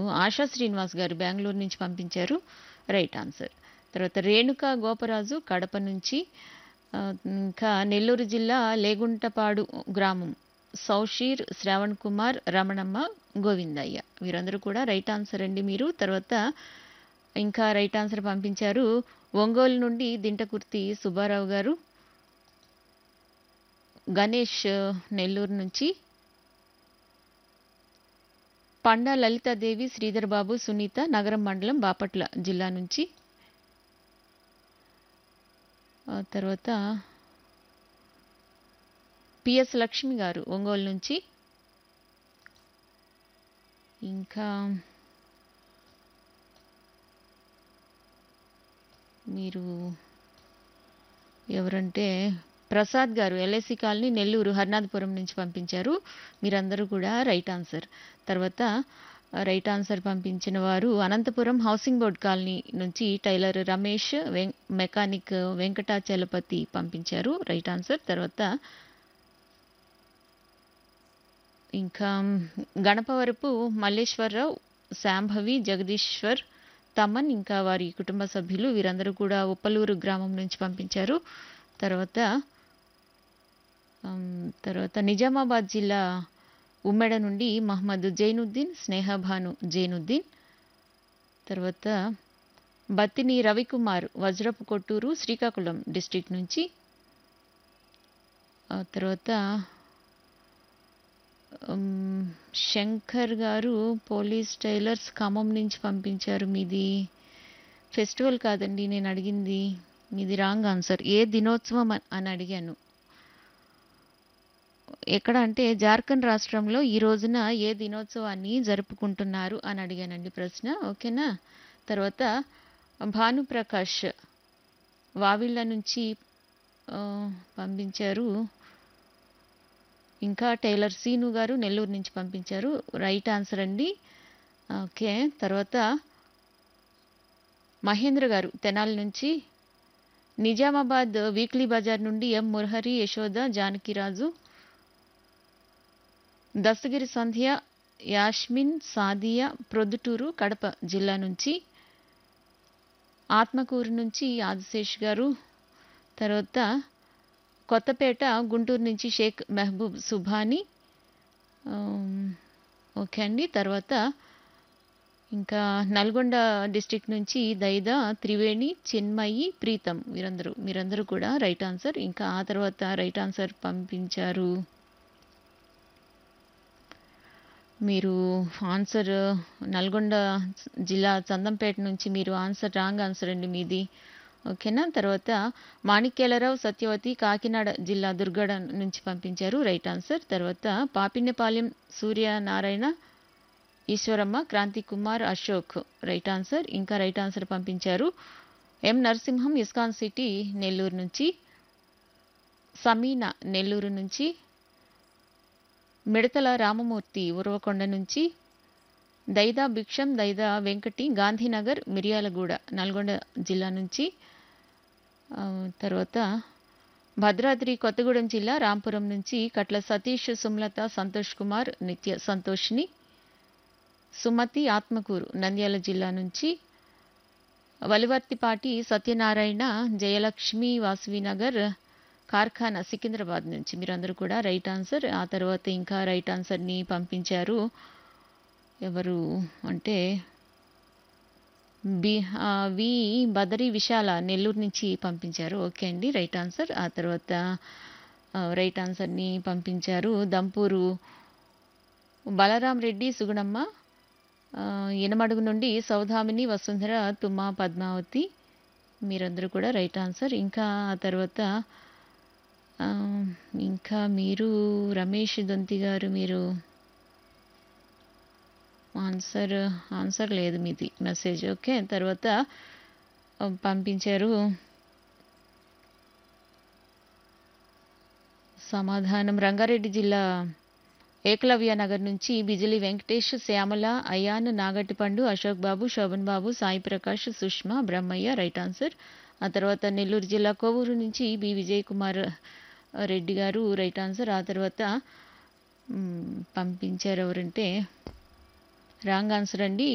ఆశా శ్రీనివాస్ గారు బెంగుళూరు నుంచి పంపించారు రైట్ ఆన్సర్ తర్వాత రేణుక గోపరాజు కడప నుంచి ఆ, ఇంకా నెల్లూరు జిల్లా లేగుంటపాడు గ్రామం సౌషీర్ శ్రావణ్ కుమార్ రమణమ్మ గోవిందయ్య వీరందరూ కూడా రైట్ ఆన్సర్ అండి మీరు తర్వాత ఇంకా రైట్ ఆన్సర్ పంపించారు ఒంగోలు నుండి దింటకుర్తి సుబ్బారావు గారు గణేష్ నెల్లూరు నుంచి పండా లలితాదేవి శ్రీధర్ బాబు సునీత నగరం మండలం బాపట్ల జిల్లా నుంచి ఆ తర్వాత పిఎస్ లక్ష్మి గారు ఒంగోలు నుంచి ఇంకా మీరు ఎవరంటే ప్రసాద్ గారు ఎల్ఐసి కాలనీ నెల్లూరు హర్నాథపురం నుంచి పంపించారు మీరందరూ కూడా రైట్ ఆన్సర్ తర్వాత ఆ, రైట్ ఆన్సర్ పంపించిన వారు అనంతపురం హౌసింగ్ బోర్డ్ కాలనీ నుంచి టైలర్ రమేష్ వెం మెకానిక్ వెంకటాచలపతి పంపించారు రైట్ ఆన్సర్ తర్వాత ఇంకా గణపవరపు మల్లేశ్వరరావు శాంభవి జగదీశ్వర్ తమన్ ఇంకా వారి కుటుంబ సభ్యులు వీరందరూ కూడా ఉప్పలూరు గ్రామం నుంచి పంపించారు తర్వాత ఆమ్, తర్వాత నిజామాబాద్ జిల్లా ఉమ్మెడ నుండి మహమ్మద్ జైనుద్దీన్ స్నేహభాను జైనుద్దీన్ తర్వాత బత్తిని రవికుమార్ వజ్రపు కొట్టూరు శ్రీకాకుళం డిస్ట్రిక్ట్ నుంచి ఆ తర్వాత ఉమ్, శంకర్ గారు పోలీస్ టైలర్స్ ఖమ్మం నుంచి పంపించారు మీది ఫెస్టివల్ కాదండి నేను అడిగింది మీది రాంగ్ ఆన్సర్ ఏ దినోత్సవం అన్- అని అడిగాను ఎక్కడ అంటే జార్ఖండ్ రాష్ట్రంలో ఈ రోజున ఏ దినోత్సవాన్ని జరుపుకుంటున్నారు అని అడిగానండి ప్రశ్న ఓకేనా తర్వాత భానుప్రకాష్ వావిళ్ళ నుంచి ఆ, పంపించారు ఇంకా టైలర్ సీను గారు నెల్లూరు నుంచి పంపించారు రైట్ ఆన్సర్ అండి ఓకే తర్వాత మహేంద్ర గారు తెనాలి నుంచి నిజామాబాద్ వీక్లీ బజార్ నుండి ఎం మురహరి యశోద జానకిరాజు దస్తగిరి సంధ్య యాస్మిన్ సాదియా ప్రొద్దుటూరు కడప జిల్లా నుంచి ఆత్మకూరు నుంచి ఆదిశేష్ గారు తర్వాత కొత్తపేట గుంటూరు నుంచి షేక్ మెహబూబ్ సుభాని ఆమ్, ఓకే అండి తర్వాత ఇంకా నల్గొండ డిస్ట్రిక్ట్ నుంచి దైదా త్రివేణి చిన్మయి ప్రీతం వీరందరూ మీరందరూ కూడా రైట్ ఆన్సర్ ఇంకా ఆ తర్వాత రైట్ ఆన్సర్ పంపించారు మీరు ఆన్సర్ నల్గొండ జిల్లా చందంపేట నుంచి మీరు ఆన్సర్ రాంగ్ ఆన్సర్ అండి మీది ఓకేనా తర్వాత మాణిక్యాలరావు సత్యవతి కాకినాడ జిల్లా దుర్గడ నుంచి పంపించారు రైట్ ఆన్సర్ తర్వాత పాపిన్నపాలెం సూర్యనారాయణ ఈశ్వరమ్మ క్రాంతి కుమార్ అశోక్ రైట్ ఆన్సర్ ఇంకా రైట్ ఆన్సర్ పంపించారు M Narasimham ISKCON city Nellore నుంచి సమీనా నెల్లూరు నుంచి మిడతల రామమూర్తి ఉరవకొండ నుంచి దైదా భిక్షం దైదా వెంకటి గాంధీనగర్ మిర్యాలగూడ నల్గొండ జిల్లా నుంచి ఆ, తర్వాత భద్రాద్రి కొత్తగూడెం జిల్లా రాంపురం నుంచి కట్ల సతీష్ సుమలత సంతోష్ కుమార్ నిత్య సంతోష్ని సుమతి ఆత్మకూరు నంద్యాల జిల్లా నుంచి వలివర్తిపాటి సత్యనారాయణ జయలక్ష్మి వాసవినగర్ కార్ఖానా సికింద్రాబాద్ నుంచి మీరందరూ కూడా రైట్ ఆన్సర్ ఆ తర్వాత ఇంకా రైట్ ఆన్సర్ని పంపించారు ఎవరు అంటే బి ఆ, వి బదరి విశాల నెల్లూరు నుంచి పంపించారు ఓకే అండి రైట్ ఆన్సర్ ఆ తర్వాత ఆ, రైట్ ఆన్సర్ని పంపించారు దంపూరు బలరాం రెడ్డి సుగుణమ్మ ఆ, ఇనమడుగు నుండి సౌధామిని వసుంధర తుమ్మ పద్మావతి మీరందరూ కూడా రైట్ ఆన్సర్ ఇంకా ఆ తర్వాత ఆ, ఇంకా మీరు రమేష్ దొంతి గారు మీరు ఆన్సర్ ఆన్సర్ లేదు మీది మెసేజ్ ఓకే తర్వాత ఆ, పంపించారు సమాధానం రంగారెడ్డి జిల్లా ఏకలవ్య నగర్ నుంచి బిజిలి వెంకటేష్ శ్యామల అయాన్ నాగట్టిపండు అశోక్ బాబు శోభన్ బాబు సాయి ప్రకాష్ సుష్మా బ్రహ్మయ్య రైట్ ఆన్సర్ ఆ తర్వాత నెల్లూరు జిల్లా కోవూరు నుంచి బి విజయ్ కుమార్ రెడ్డి గారు రైట్ ఆన్సర్ ఆ తర్వాత మ్, పంపించారు ఎవరంటే రాంగ్ ఆన్సర్ అండి